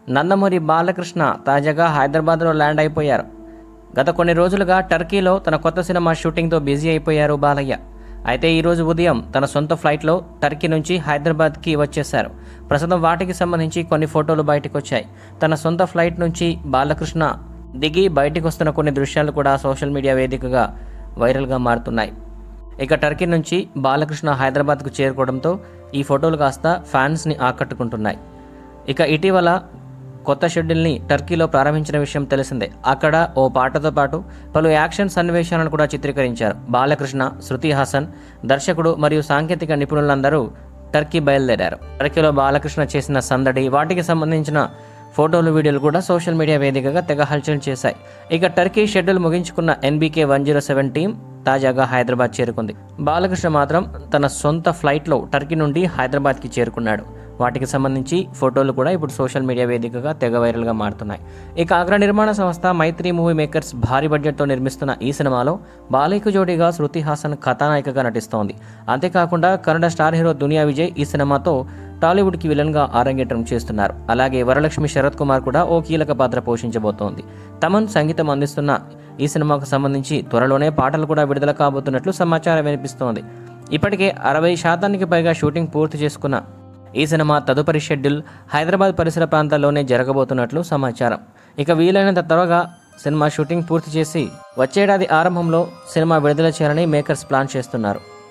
నందమూరి బాలకృష్ణ తాజాగా హైదరాబాద్లో ల్యాండ్ అయిపోయారు గత కొన్ని రోజులుగా టర్కీలో తన కొత్త సినిమా షూటింగ్తో బిజీ అయిపోయారు బాలయ్య అయితే ఈరోజు ఉదయం తన సొంత ఫ్లైట్లో టర్కీ నుంచి హైదరాబాద్కి వచ్చేశారు ప్రస్తుతం వాటికి సంబంధించి కొన్ని ఫోటోలు బయటకు వచ్చాయి తన సొంత ఫ్లైట్ నుంచి బాలకృష్ణ దిగి బయటికి వస్తున్న కొన్ని దృశ్యాలు కూడా సోషల్ మీడియా వేదికగా వైరల్గా మారుతున్నాయి ఇక టర్కీ నుంచి బాలకృష్ణ హైదరాబాద్కు చేరుకోవడంతో ఈ ఫోటోలు కాస్త ఫ్యాన్స్ని ఆకట్టుకుంటున్నాయి ఇక ఇటీవల కొత్త షెడ్యూల్ని టర్కీలో ప్రారంభించిన విషయం తెలిసిందే అక్కడ ఓ పాటతో పాటు పలు యాక్షన్ సన్నివేశాలను కూడా చిత్రీకరించారు బాలకృష్ణ శృతి హాసన్ దర్శకుడు మరియు సాంకేతిక నిపుణులందరూ టర్కీ బయలుదేరారు టర్కీలో బాలకృష్ణ చేసిన సందడి వాటికి సంబంధించిన ఫోటోలు వీడియోలు కూడా సోషల్ మీడియా వేదికగా తెగ హల్చల్ చేశాయి ఇక టర్కీ షెడ్యూల్ ముగించుకున్న NBK one zero seven team తాజాగా హైదరాబాద్ చేరుకుంది బాలకృష్ణ మాత్రం తన సొంత ఫ్లైట్లో టర్కీ నుండి హైదరాబాద్కి చేరుకున్నాడు వాటికి సంబంధించి ఫోటోలు కూడా ఇప్పుడు సోషల్ మీడియా వేదికగా తెగ వైరల్గా మారుతున్నాయి ఇక అగ్ర నిర్మాణ సంస్థ మైత్రి మూవీ మేకర్స్ భారీ బడ్జెట్తో నిర్మిస్తున్న ఈ సినిమాలో బాలయ్యకు జోడీగా శృతి హాసన్ కథానాయికగా నటిస్తోంది అంతేకాకుండా కన్నడ స్టార్ హీరో దునియా విజయ్ ఈ సినిమాతో టాలీవుడ్కి విలన్గా ఆరంగేట్రం చేస్తున్నారు అలాగే వరలక్ష్మి శరత్ కుమార్ కూడా ఓ కీలక పాత్ర పోషించబోతోంది తమన్ సంగీతం అందిస్తున్న ఈ సినిమాకు సంబంధించి త్వరలోనే పాటలు కూడా విడుదల కాబోతున్నట్లు సమాచారం వినిపిస్తోంది ఇప్పటికే అరవై శాతానికి పైగా షూటింగ్ పూర్తి చేసుకున్న ఈ సినిమా తదుపరి షెడ్యూల్ హైదరాబాద్ పరిసర ప్రాంతాల్లోనే జరగబోతున్నట్లు సమాచారం ఇక వీలైనంత త్వరగా సినిమా షూటింగ్ పూర్తి చేసి వచ్చేడాది ఆరంభంలో సినిమా విడుదల చేయాలని మేకర్స్ ప్లాన్ చేస్తున్నారు